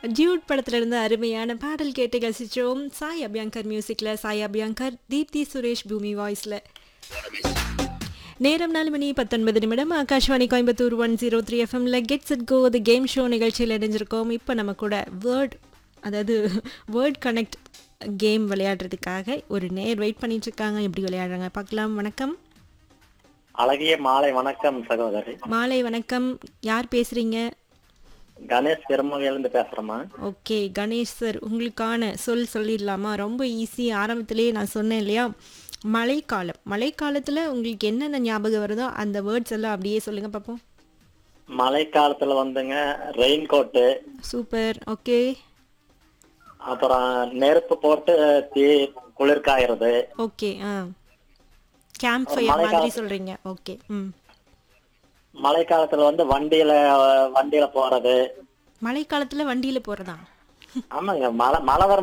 Dude படத்துல இருந்து அருமையான பாடல் கேட்டு ரசிச்சோம் சாய் அபியங்கர் மியூசிக்ல சாய் அபியங்கர் தீப்தி சுரேஷ் பூமி வாய்ஸ்ல நேரம் நாலு மணி பத்தொன்பது நிமிடம் Akashvani Coimbatore one zero three எஃப்எம்ல get set go the game show நிகழ்ச்சியில் இணைஞ்சிருக்கோம் இப்போ நம்ம கூட வேர்ட் அதாவது வேர்ட் கனெக்ட் கேம் விளையாடுறதுக்காக ஒரு நேர் வெயிட் பண்ணிட்டு இருக்காங்க எப்படி விளையாடுறாங்க பார்க்கலாம் வணக்கம் அழகிய மாலை வணக்கம் சகோதரி மாலை வணக்கம் யார் பேசுறீங்க கணேஷ் பெருமகையிலிருந்து பேசுறேம்மா ஓகே கணேஷ் சார் உங்களுக்கான சொல் சொல்லிடலாமா ரொம்ப ஈஸி ஆரம்பத்திலேயே நான் சொன்னேன் இல்லையா மழைக்காலம் மழைக்காலத்தில் உங்களுக்கு என்னென்ன ஞாபகம் வருதோ அந்த வேர்ட்ஸ் எல்லாம் அப்படியே சொல்லுங்க பார்ப்போம் மழை காலத்துல வந்துங்க ரெயின் கோட்டு சூப்பர் ஓகே அப்புறம் நெருப்பு போட்டு தீ குளிர் காயறது ஓகே ஆ கேம்ப் ஃபயர் மாதிரி சொல்றீங்க ஓகே ம் மழை காலத்துல வந்து வண்டியில வண்டியில போறது மழைக்காலத்தில் வண்டியில் போகிறதா ஆமாங்க மழை மழை வர